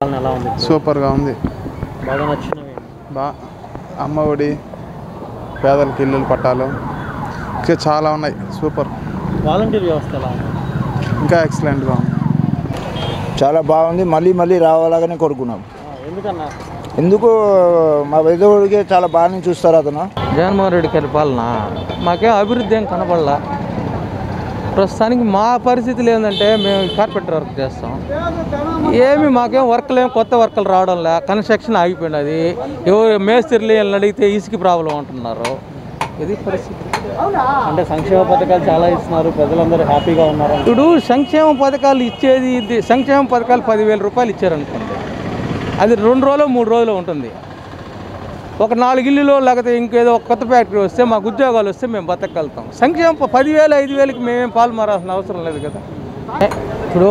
పాలన ఎలా ఉంది సూపర్గా ఉంది బాగా నచ్చినవి బా అమ్మ ఒడి పేదలకు ఇల్లులు పట్టాలు ఇంకా చాలా ఉన్నాయి సూపర్ వాలంటీర్ వ్యవస్థ ఎలా ఉంది ఇంకా ఎక్సలెంట్గా ఉంది చాలా బాగుంది మళ్ళీ మళ్ళీ రావాలని కోరుకున్నాం ఆ, ఎందుకన్నా ఎందుకు మా వెదవుడికి చాలా బాగానే చూస్తారు అతను జగన్మోహన్ రెడ్డి గారి పాలన మాకేం అభివృద్ధి ఏం కనపడలా ప్రస్తుతానికి మా పరిస్థితులు ఏంటంటే మేము కార్పెంటర్ వర్క్ చేస్తాం ఏమి మాకేం వర్క్లు ఏం కొత్త వర్క్లు రావడం లే కన్స్ట్రక్షన్ ఆగిపోయినది ఎవరు మేస్త్రిలు వీళ్ళని అడిగితే ఇసుక ప్రాబ్లం అంటున్నారు ఇది పరిస్థితి అంటే సంక్షేమ పథకాలు చాలా ఇస్తున్నారు ప్రజలందరూ హ్యాపీగా ఉన్నారు ఇప్పుడు సంక్షేమ పథకాలు ఇచ్చేది ఇది సంక్షేమ పథకాలు పదివేల రూపాయలు ఇచ్చారనుకోండి అది రెండు రోజులు మూడు రోజులు ఉంటుంది ఒక నాలుగు ఇల్లులో లేకపోతే ఇంకేదో ఒక కొత్త ఫ్యాక్టరీ వస్తే మాకు ఉద్యోగాలు వస్తే మేము బతకగలుగుతాం సంక్షేమ ప- పదివేలు ఐదు వేలకి మేమేం పాలు మారాల్సిన అవసరం లేదు కదా ఇప్పుడు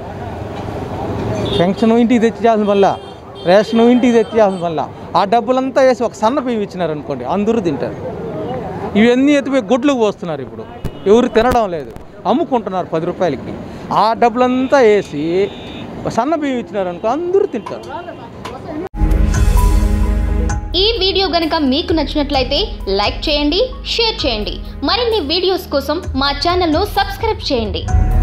పెన్షన్ ఇంటికి తెచ్చేయాల్సిన వల్ల రేషన్ ఇంటికి తెచ్చేయాల్సిన వల్ల ఆ డబ్బులంతా వేసి ఒక సన్న బియ్యం ఇచ్చినారనుకోండి అందరూ తింటారు ఇవన్నీ ఎత్తిపోయి గుడ్లకు పోస్తున్నారు ఇప్పుడు ఎవరు తినడం లేదు అమ్ముకుంటున్నారు పది రూపాయలకి ఆ డబ్బులంతా వేసి సన్న బియ్యం ఇచ్చినారనుకో అందరూ తింటారు ఈ వీడియో గనుక మీకు నచ్చినట్లయితే లైక్ చేయండి షేర్ చేయండి మరిన్ని వీడియోస్ కోసం మా ఛానల్ను సబ్స్క్రైబ్ చేయండి